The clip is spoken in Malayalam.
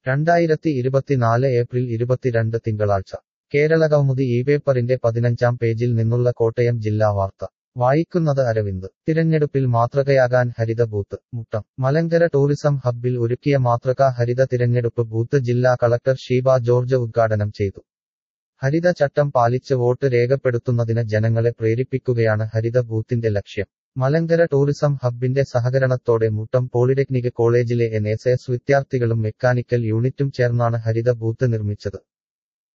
രണ്ടായിരത്തി ഇരുപത്തിനാല് ഏപ്രിൽ ഇരുപത്തിരണ്ട് തിങ്കളാഴ്ച കേരളകൗമുദി ഈ പേപ്പറിന്റെ പതിനഞ്ചാം പേജിൽ നിന്നുള്ള കോട്ടയം ജില്ലാ വാർത്ത വായിക്കുന്നത് അരവിന്ദ് തിരഞ്ഞെടുപ്പിൽ മാതൃകയാകാൻ ഹരിത ബൂത്ത് മുട്ടം മലങ്കര ടൂറിസം ഹബ്ബിൽ ഒരുക്കിയ മാതൃകാ ഹരിത തിരഞ്ഞെടുപ്പ് ബൂത്ത് ജില്ലാ കളക്ടർ ഷീബ ജോർജ് ഉദ്ഘാടനം ചെയ്തു ഹരിത ചട്ടം പാലിച്ച് വോട്ട് രേഖപ്പെടുത്തുന്നതിന് ജനങ്ങളെ പ്രേരിപ്പിക്കുകയാണ് ഹരിത ബൂത്തിന്റെ ലക്ഷ്യം മലങ്കര ടൂറിസം ഹബ്ബിന്റെ സഹകരണത്തോടെ മുട്ടം പോളിടെക്നിക് കോളേജിലെ എൻ എസ് എസ് വിദ്യാർത്ഥികളും മെക്കാനിക്കൽ യൂണിറ്റും ചേർന്നാണ് ഹരിത ബൂത്ത് നിർമ്മിച്ചത്